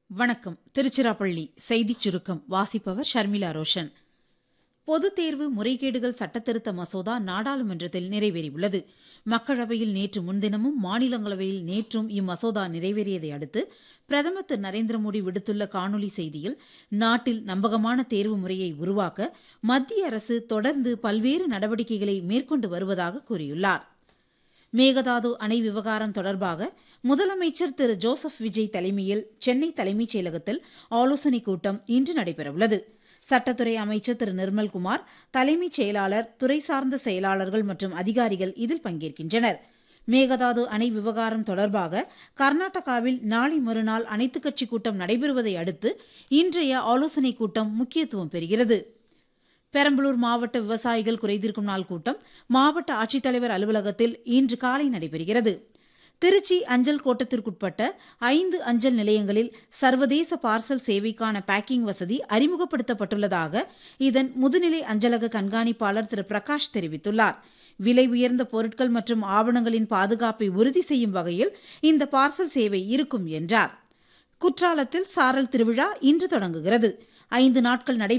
வணக்கம் திருச்சிராப்பள்ளி செய்திச் சுருக்கம் வாசிப்பவர் ஷர்மிளா ரோஷன் பொதுத் தேர்வு முறைகேடுகள் சட்டத்திருத்த மசோதா நாடாளுமன்றத்தில் நிறைவேறியுள்ளது மக்களவையில் நேற்று முன்தினமும் மாநிலங்களவையில் நேற்றும் இம்மசோதா நிறைவேறியதை அடுத்து பிரதமர் திரு நரேந்திர மோடி விடுத்துள்ள காணொலி செய்தியில் நாட்டில் நம்பகமான தேர்வு முறையை உருவாக்க மத்திய அரசு தொடர்ந்து பல்வேறு நடவடிக்கைகளை மேற்கொண்டு வருவதாக கூறியுள்ளார் மேகதாது அணை விவகாரம் தொடர்பாக முதலமைச்சர் திரு ஜோசப் விஜய் தலைமையில் சென்னை தலைமைச் செயலகத்தில் ஆலோசனைக் கூட்டம் இன்று நடைபெறவுள்ளது சட்டத்துறை அமைச்சர் திரு நிர்மல்குமார் தலைமைச் செயலாளர் துறை சார்ந்த செயலாளர்கள் மற்றும் அதிகாரிகள் இதில் பங்கேற்கின்றனர் மேகதாது அணை விவகாரம் தொடர்பாக கர்நாடகாவில் நாளை மறுநாள் அனைத்துக் கட்சி கூட்டம் நடைபெறுவதை அடுத்து இன்றைய ஆலோசனைக் கூட்டம் முக்கியத்துவம் பெறுகிறது பெரம்பலூர் மாவட்ட விவசாயிகள் குறைதீர்க்கும் நாள் கூட்டம் மாவட்ட ஆட்சித்தலைவர் அலுவலகத்தில் இன்று காலை நடைபெறுகிறது திருச்சி அஞ்சல் கோட்டத்திற்குட்பட்ட ஐந்து அஞ்சல் நிலையங்களில் சர்வதேச பார்சல் சேவைக்கான பேக்கிங் வசதி அறிமுகப்படுத்தப்பட்டுள்ளதாக இதன் முதுநிலை அஞ்சலக கண்காணிப்பாளர் திரு பிரகாஷ் தெரிவித்துள்ளார் விலை உயர்ந்த பொருட்கள் மற்றும் ஆவணங்களின் பாதுகாப்பை உறுதி செய்யும் வகையில் இந்த பார்சல் சேவை இருக்கும் என்றார் குற்றாலத்தில் சாரல் திருவிழா இன்று தொடங்குகிறது ஐந்து நாட்கள் நடை